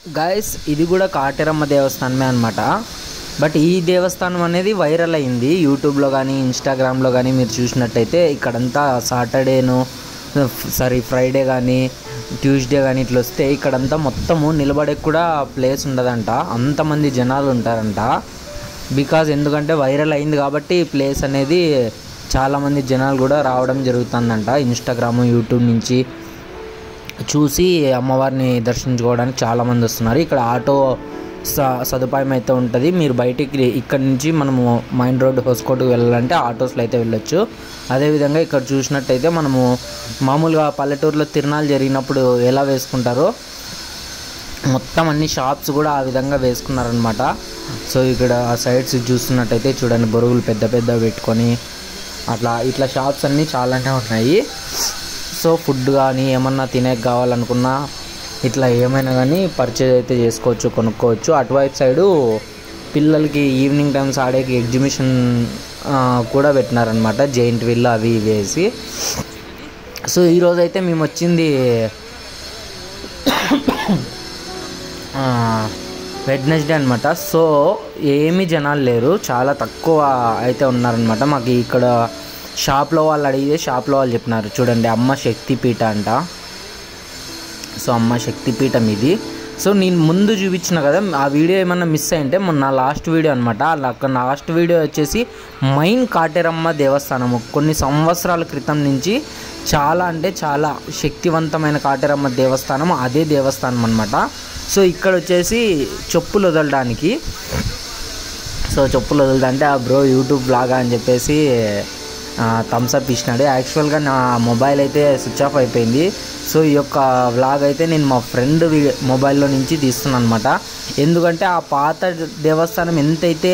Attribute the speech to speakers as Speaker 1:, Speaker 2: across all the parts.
Speaker 1: Guys ఇది కూడా కాటేరమ్మ దేవస్థానమే అనమాట బట్ ఈ దేవస్థానం అనేది వైరల్ అయింది యూట్యూబ్లో కానీ ఇన్స్టాగ్రామ్లో కానీ మీరు చూసినట్టయితే ఇక్కడంతా సాటర్డేను సారీ ఫ్రైడే కానీ ట్యూస్డే కానీ ఇట్లా వస్తే ఇక్కడంతా మొత్తము నిలబడే కూడా ప్లేస్ ఉండదంట అంతమంది జనాలు ఉంటారంట బికాజ్ ఎందుకంటే వైరల్ అయింది కాబట్టి ఈ ప్లేస్ అనేది చాలామంది జనాలు కూడా రావడం జరుగుతుందంట ఇన్స్టాగ్రామ్ యూట్యూబ్ నుంచి చూసి అమ్మవారిని దర్శించుకోవడానికి చాలామంది వస్తున్నారు ఇక్కడ ఆటో స సదుపాయం అయితే ఉంటుంది మీరు బయటికి ఇక్కడ నుంచి మనము మైన్ రోడ్ హోస్కోట్కి వెళ్ళాలంటే ఆటోస్లో అయితే వెళ్ళొచ్చు అదేవిధంగా ఇక్కడ చూసినట్టయితే మనము మామూలుగా పల్లెటూరులో తిరణాలు జరిగినప్పుడు ఎలా వేసుకుంటారో మొత్తం అన్ని షాప్స్ కూడా ఆ విధంగా వేసుకున్నారనమాట సో ఇక్కడ ఆ సైడ్స్ చూస్తున్నట్టయితే చూడండి బొరుగులు పెద్ద పెద్ద పెట్టుకొని అట్లా ఇట్లా షాప్స్ అన్నీ చాలానే ఉన్నాయి సో ఫుడ్ కానీ ఏమన్నా తినేకి కావాలనుకున్నా ఇట్లా ఏమైనా కానీ పర్చేజ్ అయితే చేసుకోవచ్చు కొనుక్కోవచ్చు అటువైపు సైడు పిల్లలకి ఈవినింగ్ టైమ్స్ ఆడేకి ఎగ్జిబిషన్ కూడా పెట్టినారనమాట జైంట్ విల్ అవి ఇవి వేసి సో ఈరోజు అయితే మేము వచ్చింది వెడ్నెస్డే అనమాట సో ఏమీ జనాలు లేరు చాలా తక్కువ అయితే ఉన్నారనమాట మాకు ఇక్కడ షాప్లో వాళ్ళు అడిగితే షాప్లో వాళ్ళు చెప్పినారు చూడండి అమ్మ శక్తిపీఠ అంట సో అమ్మ శక్తిపీఠం ఇది సో నేను ముందు చూపించిన కదా ఆ వీడియో ఏమన్నా మిస్ అయింటే మొన్న లాస్ట్ వీడియో అనమాట అక్కడ లాస్ట్ వీడియో వచ్చేసి మైన్ కాటేరమ్మ దేవస్థానము కొన్ని సంవత్సరాల క్రితం నుంచి చాలా అంటే చాలా శక్తివంతమైన కాటేరమ్మ దేవస్థానం అదే దేవస్థానం అనమాట సో ఇక్కడ వచ్చేసి చెప్పులు వదలడానికి సో చెప్పులు వదులుతా అంటే ఆ బ్రో యూట్యూబ్ లాగా అని చెప్పేసి థమ్స్అప్ ఇచ్చినాడు యాక్చువల్గా నా మొబైల్ అయితే స్విచ్ ఆఫ్ అయిపోయింది సో ఈ యొక్క వ్లాగ్ అయితే నేను మా ఫ్రెండ్ మొబైల్లో నుంచి తీస్తున్నాను అనమాట ఎందుకంటే ఆ పాత దేవస్థానం ఎంతైతే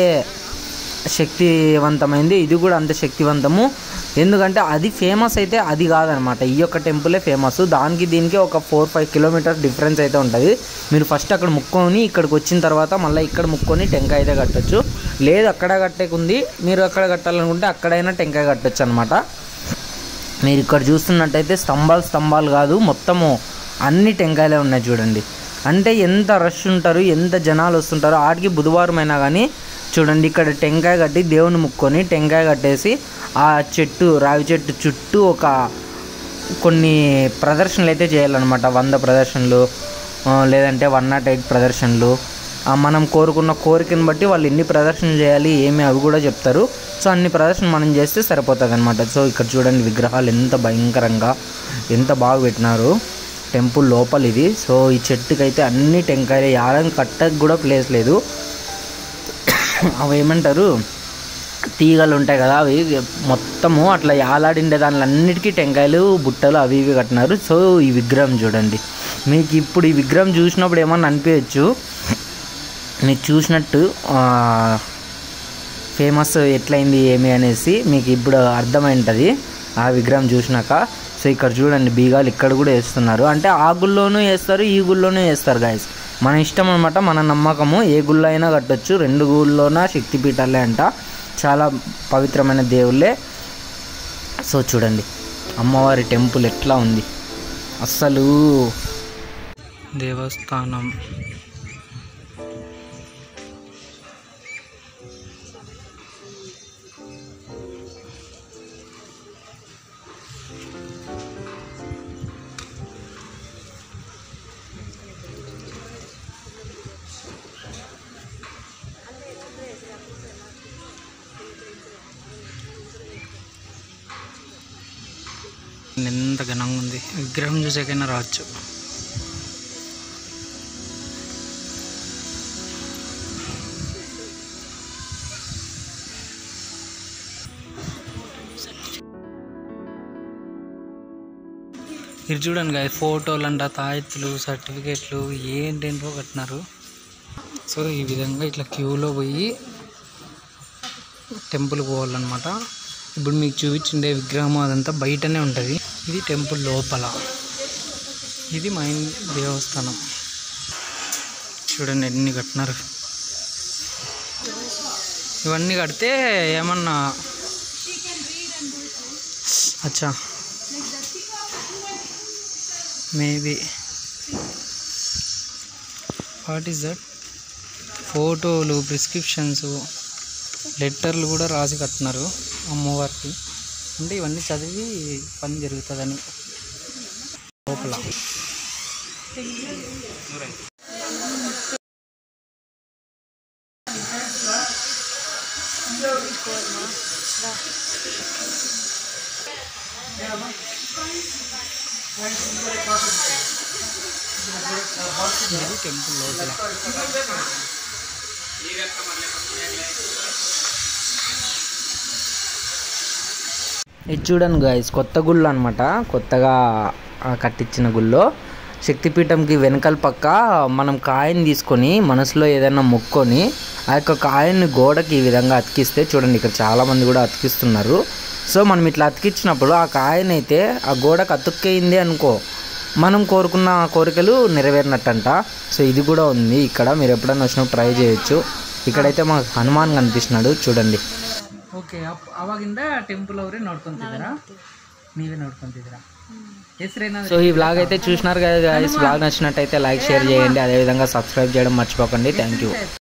Speaker 1: శక్తివంతమైంది ఇది కూడా అంత శక్తివంతము ఎందుకంటే అది ఫేమస్ అయితే అది కాదనమాట ఈ యొక్క టెంపులే ఫేమస్ దానికి దీనికి ఒక ఫోర్ ఫైవ్ కిలోమీటర్స్ డిఫరెన్స్ అయితే ఉంటుంది మీరు ఫస్ట్ అక్కడ ముక్కొని ఇక్కడికి వచ్చిన తర్వాత మళ్ళీ ఇక్కడ ముక్కొని టెంకాయ అయితే కట్టచ్చు లేదు అక్కడ కట్టేకుంది మీరు అక్కడ కట్టాలనుకుంటే అక్కడైనా టెంకాయ కట్టచ్చు అనమాట మీరు ఇక్కడ చూస్తున్నట్టయితే స్తంభాలు స్తంభాలు కాదు మొత్తము అన్ని టెంకాయలే ఉన్నాయి చూడండి అంటే ఎంత రష్ ఉంటారు ఎంత జనాలు వస్తుంటారో ఆడికి బుధవారం అయినా కానీ చూడండి ఇక్కడ టెంకాయ కట్టి దేవుని ముక్కొని టెంకాయ కట్టేసి ఆ చెట్టు రావి చెట్టు చుట్టూ ఒక కొన్ని ప్రదర్శనలు అయితే చేయాలన్నమాట వంద ప్రదర్శనలు ఆ, లేదంటే వన్ నాట్ ఎయిట్ ప్రదర్శనలు ఆ, మనం కోరుకున్న కోరికను బట్టి వాళ్ళు ఎన్ని ప్రదర్శనలు చేయాలి ఏమి అవి కూడా చెప్తారు సో అన్ని ప్రదర్శన మనం చేస్తే సరిపోతుంది అనమాట సో ఇక్కడ చూడండి విగ్రహాలు ఎంత భయంకరంగా ఎంత బాగా పెట్టినారు టెంపుల్ లోపల ఇది సో ఈ చెట్టుకి అయితే అన్ని టెంకాయలు యారం కట్టకు కూడా ప్లేస్ లేదు అవి ఏమంటారు తీగలు ఉంటాయి కదా అవి మొత్తము అట్లా యాలాడిండే దానిలో అన్నిటికీ టెంకాయలు బుట్టలు అవి ఇవి కట్టినారు సో ఈ విగ్రహం చూడండి మీకు ఇప్పుడు ఈ విగ్రహం చూసినప్పుడు ఏమన్నా అనిపించచ్చు మీరు చూసినట్టు ఫేమస్ ఎట్లయింది ఏమి అనేసి మీకు ఇప్పుడు అర్థమై ఉంటుంది ఆ విగ్రహం చూసినాక సో ఇక్కడ చూడండి బీగాలు ఇక్కడ కూడా వేస్తున్నారు అంటే ఆ గుళ్ళోనూ వేస్తారు ఈ గుళ్ళోనూ వేస్తారు గాయస్ మన ఇష్టం అనమాట మన నమ్మకము ఏ గుళ్ళో అయినా కట్టొచ్చు రెండు గుళ్ళోన శక్తిపీఠాలే అంట చాలా పవిత్రమైన దేవుళ్ళే సో చూడండి అమ్మవారి టెంపుల్ ఎట్లా ఉంది అస్సలు దేవస్థానం ఎంత ఘనంగా ఉంది విగ్రహం చూసాకైనా రావచ్చు ఇది చూడండి కదా ఫోటోలు అంట తాయెత్తులు సర్టిఫికేట్లు ఏంటేంటో కట్టినారు సో ఈ విధంగా ఇట్లా క్యూలో పోయి టెంపుల్ పోవాలన్నమాట ఇప్పుడు మీకు చూపించిండే విగ్రహం అదంతా బయటనే ఉంటుంది ఇది టెంపుల్ లోపల ఇది మైన్ దేవస్థానం చూడండి ఎన్ని కట్టినారు ఇవన్నీ కడితే ఏమన్నా అచ్చా మేబీ
Speaker 2: వాట్ ఈస్ దట్ ఫోటోలు ప్రిస్క్రిప్షన్స్ లెటర్లు కూడా రాసి కట్టినారు అమ్మవారికి అంటే ఇవన్నీ చదివి పని జరుగుతుందని లోపల ఇది టెంపుల్ లోపల
Speaker 1: ఇది చూడండి గాయస్ కొత్త గుళ్ళు అనమాట కొత్తగా ఆ, కట్టించిన గుళ్ళో శక్తిపీఠంకి వెనకాల పక్క మనం కాయని తీసుకొని మనసులో ఏదైనా మొక్కొని ఆ యొక్క కాయన్ని గోడకి ఈ విధంగా అతికిస్తే చూడండి ఇక్కడ చాలామంది కూడా అతికిస్తున్నారు సో మనం ఇట్లా అతికించినప్పుడు ఆ కాయనైతే ఆ గోడకు అతుక్కేయింది అనుకో మనం కోరుకున్న కోరికలు నెరవేరినట్టంట సో ఇది కూడా ఉంది ఇక్కడ మీరు ఎప్పుడైనా వచ్చినప్పుడు ట్రై చేయొచ్చు ఇక్కడైతే మాకు హనుమాన్ కనిపిస్తున్నాడు చూడండి
Speaker 2: ಓಕೆ ಅಪ್ ಅವಾಗಿಂದ ಟೆಂಪಲ್ ಅವರೇ ನೋಡ್ಕೊಂತಿದ್ದೀರಾ ನೀವೇ ನೋಡ್ಕೊಂತಿದ್ದೀರಾ ಹೆಸರೇನಾದ್ರು
Speaker 1: సో ఈ వ్లాగ్ అయితే చూసినారు కదా guys. వ్లాగ్ నచ్చినట్టయితే లైక్ షేర్ చేయండి అదేవిధంగా సబ్స్క్రైబ్ చేయడం మర్చిపోకండి థ్యాంక్ యూ